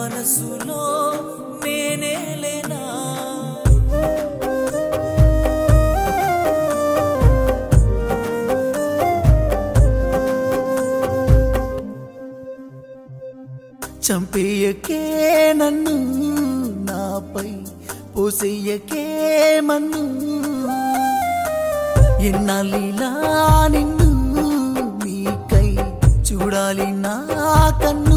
మనసులో నేనే లేనా చంపేయకే నన్ను నాపై పోసేయకే మన్ను ఎన్నాళ్ళిలా నిన్ను నీకై చూడాలి నా కన్ను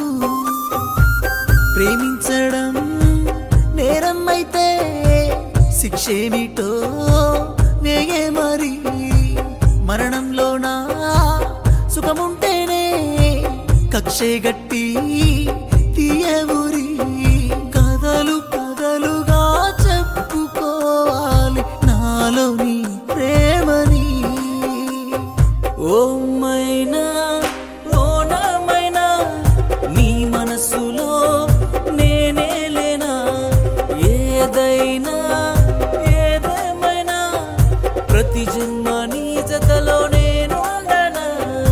ప్రేమించడం నేరం అయితే శిక్షేమిటో వేగే మరి మరణంలోనా సుఖముంటేనే కక్షే గట్టి తీయవురి కథలు కథలుగా చెప్పుకోవాలి నాలోని ప్రేమని ఓ మైనా ఓ నామైనా నీ మనసులో నేనే లేనా ఏదైనా ఏదేమైనా ప్రతి జన్మ నీ జతలో నేను ఉండనా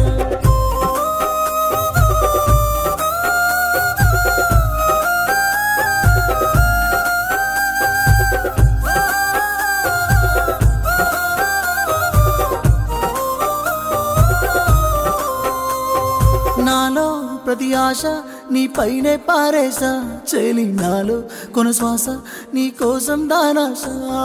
నాలో ప్రతి ఆశ నీ పైనే పారేసా చెలి నాలో కొన శ్వాస నీ కోసం దానాశ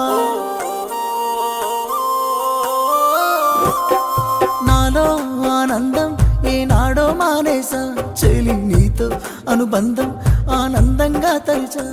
నాలో ఆనందం ఏనాడో మానేసా చెలి నీతో అనుబంధం ఆనందంగా తలిచా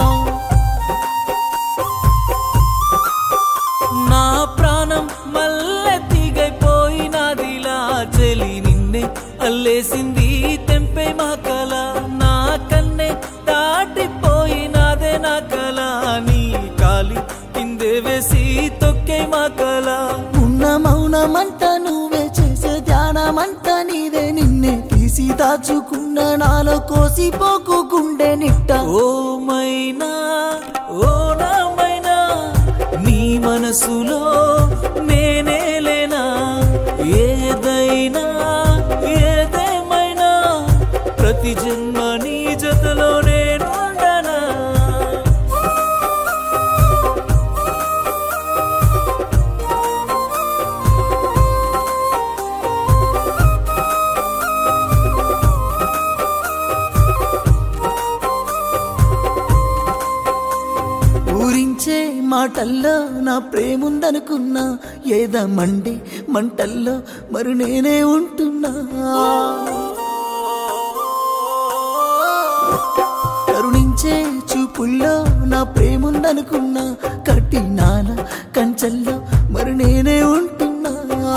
నా ప్రాణం మల్లె తీగైపోయినదిలా చెలి నిన్నే అల్లేసింది తెంపే మా కల నా కన్నే దాటిపోయినదే నా కల నీ కాలి కిందే వేసి తొక్కే మా కల ఉన్న మౌనమంతా నువ్వే చేసే ధ్యానమంతా నీదే నిన్నే తీసి దాచుకున్న నాలో కోసి పోకుకుండే నిట్ట ఓ మైనా ఓ నామైనా నీ మనసులో నేనే లేనా ఏదైనా ఏదేమైనా ప్రతి జన్మ నీ జతలో నేను ఉండనా ఊరించే మాటల్లో నా ప్రేముందనుకున్నా ఏదమండి మంటల్లో మరి నేనే ఉంటున్నా కరుణించే చూపుల్లో నా ప్రేముందనుకున్నా కట్టినాల కంచెల్లో మరి నేనే ఉంటున్నా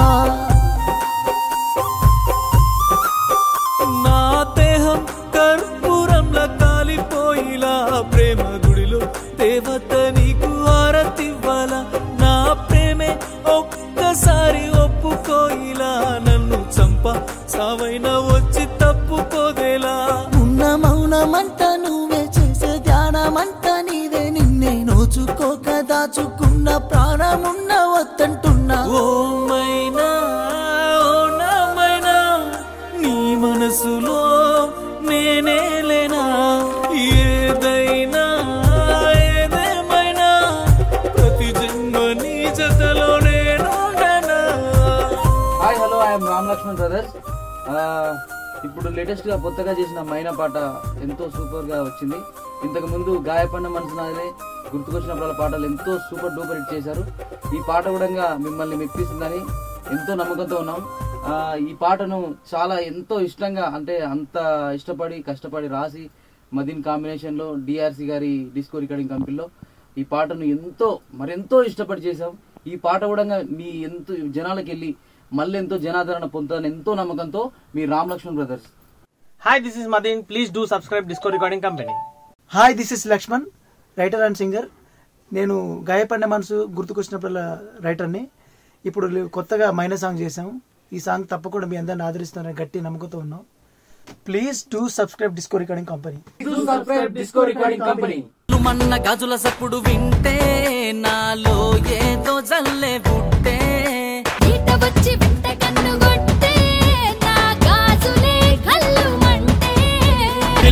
నా దేహం కర్పూరంలా కాలిపోయిలా ప్రేమ గుడిలో దేవత నీకు ఆరతివ్వాల నా ప్రేమే ఒక్కసారి ఒప్పుకోయిలా నన్ను చంప సావైనా వచ్చి తప్పుకోదేలా ఉన్న మౌనమంతా నువ్వే చేసే ధ్యానమంతా నీదే నిన్నే నోచుకోక దాచుకున్న ప్రాణమున్న వద్దంటున్నా ఓ మైనా ఓ నామైనా నీ మనసులో నేనే లేనా ఏదైనా ఏదేమైనా ప్రతి జన్మ నీ జతలో నేను ఉండనా hi hello I'm Ram Lakshman brothers ఇప్పుడు లేటెస్ట్ గా కొత్తగా చేసిన మైనా పాట ఎంతో సూపర్ గా వచ్చింది ఇంతకు ముందు గాయపడిన మనసు నాదే గుర్తుకొచ్చినప్పుడు పాటలు ఎంతో సూపర్ డూపర్ హిట్ చేశారు ఈ పాట కూడా మిమ్మల్ని మెప్పిస్తుందని ఎంతో నమ్మకంతో ఉన్నాం ఆ, ఈ పాటను చాలా ఎంతో ఇష్టంగా అంటే అంత ఇష్టపడి కష్టపడి రాసి మదీన్ కాంబినేషన్ లో డిఆర్సి గారి డిస్కో రికార్డింగ్ కంపెనీలో ఈ పాటను ఎంతో మరెంతో ఇష్టపడి చేశాం ఈ పాట కూడా మీ ఎంతో జనాలకు వెళ్ళి మళ్ళీ ఎంతో జనాదరణ పొందుతారని ఎంతో నమ్మకంతో మీ Ram Lakshman brothers Hi, this is Madin. Please do subscribe Disco Recording Company. Hi this is Lakshman writer and singer నేను గాయపడిన మనసు గుర్తుకొచ్చినప్పుడల్లా రైటర్ని ఇప్పుడు లే- కొత్తగా మైనా సాంగ్ చేసాము ఈ సాంగ్ తప్పకుండా మీ అందరిని ఆదరిస్తున్నారని గట్టి నమ్మకంతో ఉన్నాం please do subscribe disco recording company disco recording company మన్న గాజుల సప్పుడు వింటే నాలో ఏదో జల్లే పుట్టే ఈట వచ్చి వెంట కన్ను కొట్టే నా గాజులే కళ్ళు మంటే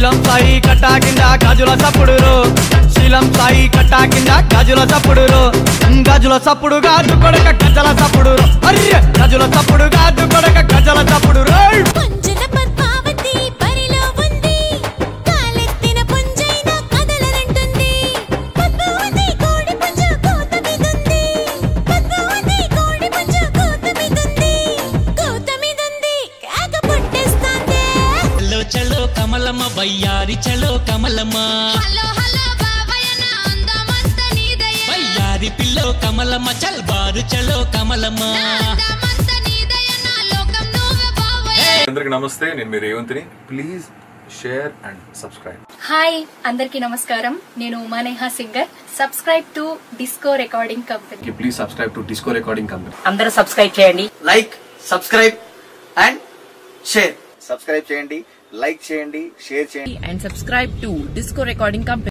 శీలం సాయి కట్టా కింద గాజుల సప్పుడు శీలం సాయి కట్టా కింద గాజుల సప్పుడు గాజుల సప్పుడు గాజు కొడక గజల సప్పుడు అర్రె గజుల సప్పుడు గాజు కొడక గజల సప్పుడు రోయ్ పుంజన పద్మావతి పరిలో ఉంది కాలెత్తిన పుంజైన కదలనంటుంది పద్మావతి కోడి పుంజ కోత మీదుంది పద్మావతి కోడి పుంజ కోత మీదుంది కోత మీదుంది కేక పుట్టేస్తాంది చలో చలో కమలమ్మ వయ్యారి చలో కమలమ్మ హలో హలో బాబాయ్ నా అందమంత నీదయే వయ్యారి పిల్లో కమలమ్మ చల్ బారు చలో కమలమ్మ అందమంత నీదయ నా లోకం నువ్వే బాబాయ్ అందరికి నమస్తే నేను మీ రేవంత్ని please share and subscribe hi అందరికీ నమస్కారం నేను Umaneha singer subscribe to disco recording company please subscribe to disco recording company అందరూ సబ్స్క్రైబ్ చేయండి like subscribe and share subscribe చేయండి లైక్ చేయండి షేర్ చేయండి and subscribe to disco recording company